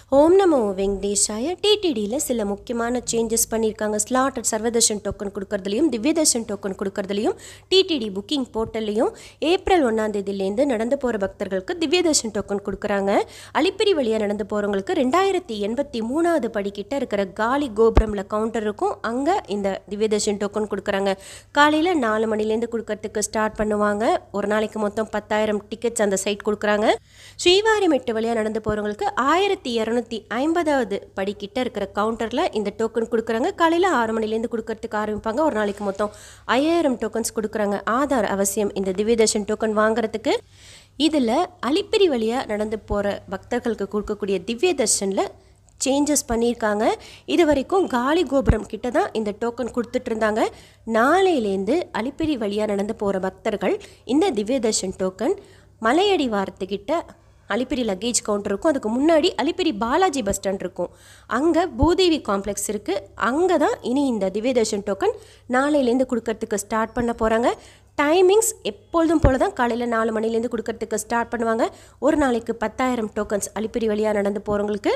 ஓம் நமோ வெங்கடேஷாய டிடிடியில் சில முக்கியமான சேஞ்சஸ் பண்ணியிருக்காங்க ஸ்லாட்டட் சர்வதர்ஷன் டோக்கன் கொடுக்கறதுலையும் திவ்யதர்ஷன் டோக்கன் கொடுக்கறதுலையும் டிடிடி புக்கிங் போர்ட்டல்லையும் ஏப்ரல் ஒன்றாம் தேதியிலேருந்து நடந்து போகிற பக்தர்களுக்கு திவ்யதர்ஷன் டோக்கன் கொடுக்குறாங்க அலிப்பிரி வழியாக நடந்து போகிறவங்களுக்கு ரெண்டாயிரத்தி எண்பத்தி மூணாவது படிக்கிட்ட இருக்கிற காலி கோபுரமில் கவுண்டர் இருக்கும் அங்கே இந்த திவ்யதர்ஷன் டோக்கன் கொடுக்குறாங்க காலையில் நாலு மணிலேருந்து கொடுக்கறதுக்கு ஸ்டார்ட் பண்ணுவாங்க ஒரு நாளைக்கு மொத்தம் பத்தாயிரம் டிக்கெட்ஸ் அந்த சைட் கொடுக்குறாங்க ஸ்ரீவாரிமெட்டு வழியாக நடந்து போகிறவங்களுக்கு ஆயிரத்தி இரநூத்தி ஐம்பதாவது படிக்கிட்ட இருக்கிற கவுண்டரில் இந்த டோக்கன் கொடுக்குறாங்க காலையில் ஆறு மணிலேருந்து கொடுக்கறதுக்கு ஆரம்பிப்பாங்க ஒரு நாளைக்கு மொத்தம் ஐயாயிரம் டோக்கன்ஸ் கொடுக்குறாங்க ஆதார் அவசியம் இந்த திவ்யதர்ஷன் டோக்கன் வாங்குறதுக்கு இதில் அலிப்பிரி வழியாக நடந்து போகிற பக்தர்களுக்கு கொடுக்கக்கூடிய திவ்ய தர்ஷனில் சேஞ்சஸ் பண்ணியிருக்காங்க இது வரைக்கும் காலி கோபுரம் கிட்ட தான் இந்த டோக்கன் கொடுத்துட்டு இருந்தாங்க நாளையிலேருந்து அலிப்பிரி வழியாக நடந்து போகிற பக்தர்கள் இந்த திவ்ய தர்ஷன் டோக்கன் மலையடி வாரத்துக்கிட்ட அலிப்பிரி லக்கேஜ் கவுண்டர் இருக்கும் அதுக்கு முன்னாடி அலிப்பிரி பாலாஜி பஸ் ஸ்டாண்ட் இருக்கும் அங்கே பூதேவி காம்ப்ளெக்ஸ் இருக்குது அங்கே தான் இனி இந்த திவ்யதர்ஷன் டோக்கன் நாளையிலேருந்து கொடுக்கறதுக்கு ஸ்டார்ட் பண்ண போகிறாங்க டைமிங்ஸ் எப்பொழுதும் போல தான் காலையில் நாலு மணிலேருந்து கொடுக்கறதுக்கு ஸ்டார்ட் பண்ணுவாங்க ஒரு நாளைக்கு பத்தாயிரம் டோக்கன்ஸ் அலிப்பிரி வழியாக நடந்து போகிறவங்களுக்கு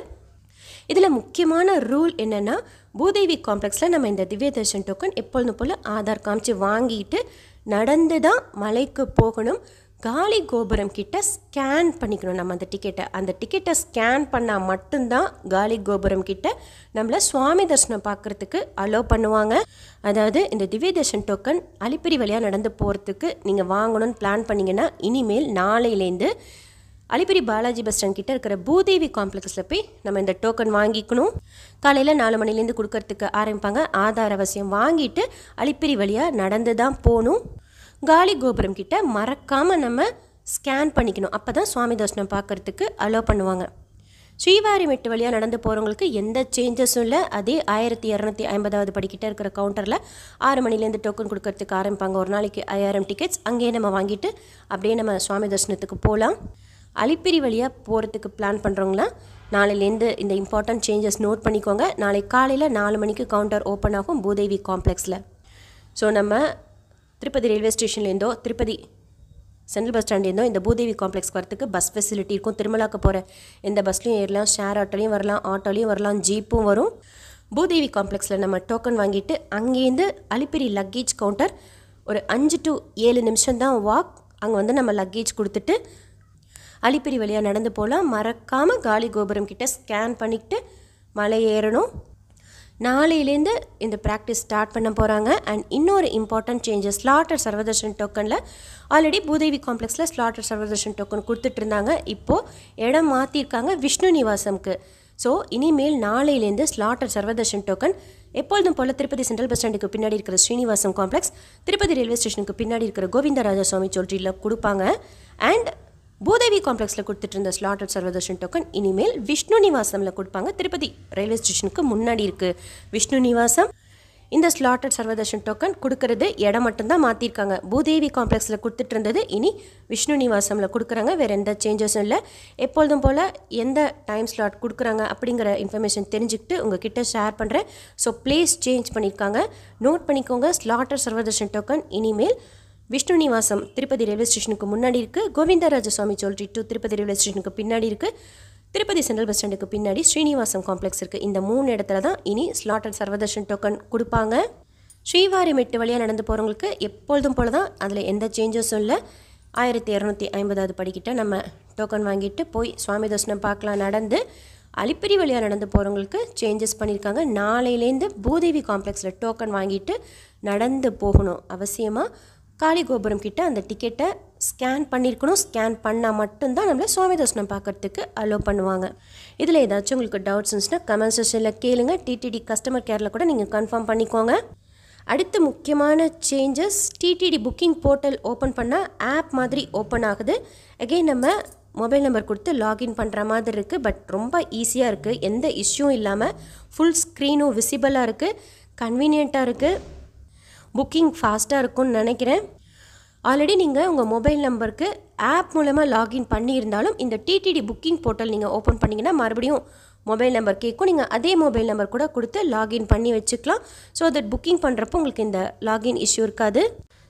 இதில் முக்கியமான ரூல் என்னென்னா பூதேவி காம்ப்ளெக்ஸில் நம்ம இந்த திவ்ய தர்ஷன் டோக்கன் எப்பொழுதும் போல் ஆதார் காமிச்சு வாங்கிட்டு நடந்து தான் மலைக்கு போகணும் காலி கோபுரம் கிட்ட ஸ்கேன் பண்ணிக்கணும் நம்ம அந்த டிக்கெட்டை அந்த டிக்கெட்டை ஸ்கேன் பண்ணால் மட்டும்தான் காலி கோபுரம் கிட்ட நம்மளை சுவாமி தரிசனம் பார்க்குறதுக்கு அலோவ் பண்ணுவாங்க அதாவது இந்த திவ்ய தர்ஷன் டோக்கன் அலிப்பிரி வழியாக நடந்து போகிறதுக்கு நீங்கள் வாங்கணும்னு பிளான் பண்ணிங்கன்னா இனிமேல் நாளையிலேருந்து அலிப்பிரி பாலாஜி பஸ் ஸ்டாண்ட் கிட்ட இருக்கிற பூதேவி காம்ப்ளெக்ஸில் போய் நம்ம இந்த டோக்கன் வாங்கிக்கணும் காலையில் நாலு மணிலேருந்து கொடுக்கறதுக்கு ஆரம்பிப்பாங்க ஆதார் அவசியம் வாங்கிட்டு அலிப்பிரி வழியாக நடந்து தான் போகணும் காலி கோபுரம் கிட்ட மறக்காமல் நம்ம ஸ்கேன் பண்ணிக்கணும் அப்போ தான் சுவாமி தர்ஷனம் பார்க்கறதுக்கு அலோவ் பண்ணுவாங்க ஸ்ரீவாரிமெட்டு வழியாக நடந்து போகிறவங்களுக்கு எந்த சேஞ்சஸும் இல்லை அதே ஆயிரத்தி இரநூத்தி ஐம்பதாவது படிக்கிட்ட இருக்கிற கவுண்டரில் ஆறு மணிலேருந்து டோக்கன் கொடுக்கறதுக்கு ஆரம்பிப்பாங்க ஒரு நாளைக்கு ஐயாயிரம் டிக்கெட்ஸ் அங்கேயே நம்ம வாங்கிட்டு அப்படியே நம்ம சுவாமி தரிசனத்துக்கு போகலாம் அலிப்பிரி வழியாக போகிறதுக்கு பிளான் பண்ணுறவங்களாம் நாளையிலேருந்து இந்த இம்பார்ட்டன்ட் சேஞ்சஸ் நோட் பண்ணிக்கோங்க நாளை காலையில் நாலு மணிக்கு கவுண்டர் ஓப்பன் ஆகும் பூதேவி காம்ப்ளெக்ஸில் ஸோ நம்ம திருப்பதி ரயில்வே ஸ்டேஷன்லேருந்தோ திருப்பதி சென்ட்ரல் பஸ் ஸ்டாண்ட்லேருந்தோ இந்த பூதேவி காம்ப்ளெக்ஸ் வரத்துக்கு பஸ் ஃபெசிலிட்டி இருக்கும் திருமலாக்கு போகிற எந்த பஸ்லையும் ஏறலாம் ஷேர் ஆட்டோலையும் வரலாம் ஆட்டோலையும் வரலாம் ஜீப்பும் வரும் பூதேவி காம்ப்ளெக்ஸில் நம்ம டோக்கன் வாங்கிட்டு அங்கேருந்து அலிப்பிரி லக்கேஜ் கவுண்டர் ஒரு அஞ்சு டு ஏழு நிமிஷம் தான் வாக் அங்கே வந்து நம்ம லக்கேஜ் கொடுத்துட்டு அலிப்பிரி வழியாக நடந்து போகலாம் மறக்காமல் காலி கோபுரம் கிட்ட ஸ்கேன் பண்ணிக்கிட்டு மலை ஏறணும் நாளையிலேருந்து இந்த ப்ராக்டிஸ் ஸ்டார்ட் பண்ண போகிறாங்க அண்ட் இன்னொரு இம்பார்ட்டன்ட் சேஞ்சஸ் ஸ்லாட்டர் சர்வதர்ஷன் டோக்கனில் ஆல்ரெடி பூதேவி காம்ப்ளெக்ஸில் ஸ்லாட்டர் சர்வதர்ஷன் டோக்கன் கொடுத்துட்டு இருந்தாங்க இப்போது இடம் மாற்றிருக்காங்க விஷ்ணு நிவாசம்க்கு ஸோ இனிமேல் நாளையிலேருந்து ஸ்லாட்டர் சர்வதர்ஷன் டோக்கன் எப்பொழுதும் போல் திருப்பதி சென்ட்ரல் பஸ் ஸ்டாண்டுக்கு பின்னாடி இருக்கிற ஸ்ரீனிவாசம் காம்ப்ளெக்ஸ் திருப்பதி ரயில்வே ஸ்டேஷனுக்கு பின்னாடி இருக்கிற கோவிந்தராஜ சுவாமி சொல்றியில் கொடுப்பாங்க அண்ட் பூதேவி காம்ப்ளெக்ஸில் கொடுத்துட்டு இருந்த ஸ்லாட்டட் சர்வதர்ஷன் டோக்கன் இனிமேல் விஷ்ணு நிவாசமில் கொடுப்பாங்க திருப்பதி ரயில்வே ஸ்டேஷனுக்கு முன்னாடி இருக்குது விஷ்ணு நிவாசம் இந்த ஸ்லாட்டட் சர்வதர்ஷன் டோக்கன் கொடுக்கறது இடம் மட்டும்தான் மாற்றிருக்காங்க பூதேவி காம்ப்ளெக்ஸில் கொடுத்துட்டு இருந்தது இனி விஷ்ணு நிவாசமில் கொடுக்குறாங்க வேறு எந்த சேஞ்சஸும் இல்லை எப்பொழுதும் போல் எந்த டைம் ஸ்லாட் கொடுக்குறாங்க அப்படிங்கிற இன்ஃபர்மேஷன் தெரிஞ்சுக்கிட்டு உங்ககிட்ட ஷேர் பண்ணுறேன் ஸோ பிளேஸ் சேஞ்ச் பண்ணியிருக்காங்க நோட் பண்ணிக்கோங்க ஸ்லாட்டட் சர்வதர்ஷன் டோக்கன் இனிமேல் விஷ்ணு நிவாசம் திருப்பதி ரயில்வே ஸ்டேஷனுக்கு முன்னாடி இருக்குது Govindaraja Swamy choultry two Tirupati railway ஸ்டேஷனுக்கு பின்னாடி இருக்குது திருப்பதி சென்ட்ரல் பஸ் ஸ்டாண்டுக்கு பின்னாடி ஸ்ரீனிவாசம் காம்ப்ளெக்ஸ் இருக்குது இந்த மூணு இடத்துல தான் இனி ஸ்லாட்டட் சர்வதர்ஷன் டோக்கன் கொடுப்பாங்க ஸ்ரீவாரி மெட்டு வழியாக நடந்து போகிறவங்களுக்கு எப்பொழுதும் போல தான் அதில் எந்த சேஞ்சஸும் இல்லை ஆயிரத்தி இரநூத்தி ஐம்பதாவது படிக்கிட்ட நம்ம டோக்கன் வாங்கிட்டு போய் சுவாமி தரிசனம் பார்க்கலாம் நடந்து அலிப்பிரி வழியாக நடந்து போகிறவங்களுக்கு சேஞ்சஸ் பண்ணியிருக்காங்க நாளையிலேருந்து பூதேவி காம்ப்ளெக்ஸில் டோக்கன் வாங்கிட்டு நடந்து போகணும் அவசியமாக காளி கோபுரம் கிட்ட அந்த டிக்கெட்டை ஸ்கேன் பண்ணியிருக்கணும் ஸ்கேன் பண்ணால் மட்டும்தான் நம்மளை சுவாமி தரிசனம் பார்க்கறதுக்கு அலோவ் பண்ணுவாங்க இதில் ஏதாச்சும் உங்களுக்கு டவுட்ஸ் இருந்துச்சுன்னா கமெண்ட் செக்ஷனில் கேளுங்க டிடிடி கஸ்டமர் கேரில் கூட நீங்கள் கன்ஃபார்ம் பண்ணிக்கோங்க அடுத்து முக்கியமான changes TTD booking portal open பண்ணால் ஆப் மாதிரி ஓப்பன் ஆகுது அகெயின் நம்ம மொபைல் நம்பர் கொடுத்து லாகின் பண்ணுற மாதிரி இருக்குது பட் ரொம்ப ஈஸியாக இருக்குது எந்த இஷ்யூவும் இல்லாமல் ஃபுல் ஸ்க்ரீனும் விசிபிளாக இருக்குது கன்வீனியண்ட்டாக இருக்குது புக்கிங் ஃபாஸ்ட்டாக இருக்கும்னு நினைக்கிறேன் ஆல்ரெடி நீங்கள் உங்கள் மொபைல் நம்பருக்கு ஆப் மூலமாக லாகின் பண்ணியிருந்தாலும் இந்த டிடிடி புக்கிங் போர்ட்டல் நீங்கள் ஓப்பன் பண்ணிங்கன்னா மறுபடியும் மொபைல் நம்பர் கேட்கும் நீங்கள் அதே மொபைல் நம்பர் கூட கொடுத்து லாகின் பண்ணி வச்சுக்கலாம் ஸோ தட் புக்கிங் பண்ணுறப்போ உங்களுக்கு இந்த லாகின் இஷ்யூ இருக்காது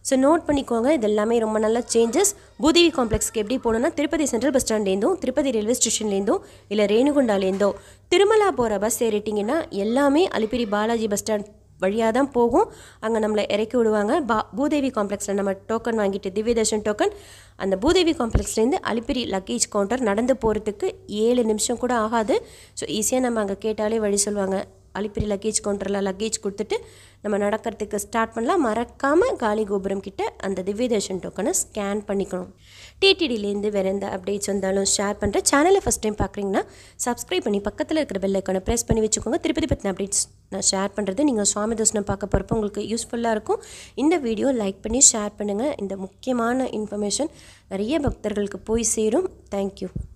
ஸோ நோட் பண்ணிக்கோங்க இது எல்லாமே ரொம்ப நல்ல சேஞ்சஸ் பூதேவி காம்ப்ளெக்ஸ்க்கு எப்படி போகணுன்னா திருப்பதி சென்ட்ரல் பஸ் ஸ்டாண்ட்லேருந்தும் திருப்பதி ரயில்வே ஸ்டேஷன்லேருந்தும் இல்லை ரேணுகுண்டாலேருந்தோ திருமலா போகிற பஸ் ஏறிட்டிங்கன்னா எல்லாமே அலிப்பிரி பாலாஜி பஸ் ஸ்டாண்ட் வழியாக தான் போகும் அங்கே நம்மளை இறக்கி விடுவாங்க பா பூதேவி காம்ப்ளெக்ஸில் நம்ம டோக்கன் வாங்கிட்டு திவ்யதர்ஷன் டோக்கன் அந்த பூதேவி காம்ப்ளெக்ஸ்லேருந்து அலிப்பிரி லக்கேஜ் கவுண்டர் நடந்து போகிறதுக்கு ஏழு நிமிஷம் கூட ஆகாது ஸோ ஈஸியாக நம்ம அங்கே கேட்டாலே வழி சொல்லுவாங்க அலிப்பிரி லக்கேஜ் கவுண்டரில் லக்கேஜ் கொடுத்துட்டு நம்ம நடக்கிறதுக்கு ஸ்டார்ட் பண்ணலாம் மறக்காமல் காலி கோபுரம் கிட்ட அந்த திவ்யதர்ஷன் டோக்கனை ஸ்கேன் பண்ணிக்கணும் டிடிடிலேருந்து வேறு எந்த அப்டேட்ஸ் வந்தாலும் ஷேர் பண்ணுறேன் சேனலை ஃபஸ்ட் டைம் பார்க்குறீங்கன்னா சப்ஸ்கிரைப் பண்ணி பக்கத்தில் இருக்கிற பெல் ஐக்கானை ப்ரெஸ் பண்ணி வச்சுக்கோங்க திருப்பதி பற்றின அப்டேட்ஸ் நான் ஷேர் பண்ணுறது நீங்கள் சுவாமி தர்சனம் பார்க்க போகிறப்ப உங்களுக்கு யூஸ்ஃபுல்லாக இருக்கும் இந்த வீடியோ லைக் பண்ணி ஷேர் பண்ணுங்கள் இந்த முக்கியமான இன்ஃபர்மேஷன் நிறைய பக்தர்களுக்கு போய் சேரும் தேங்க்யூ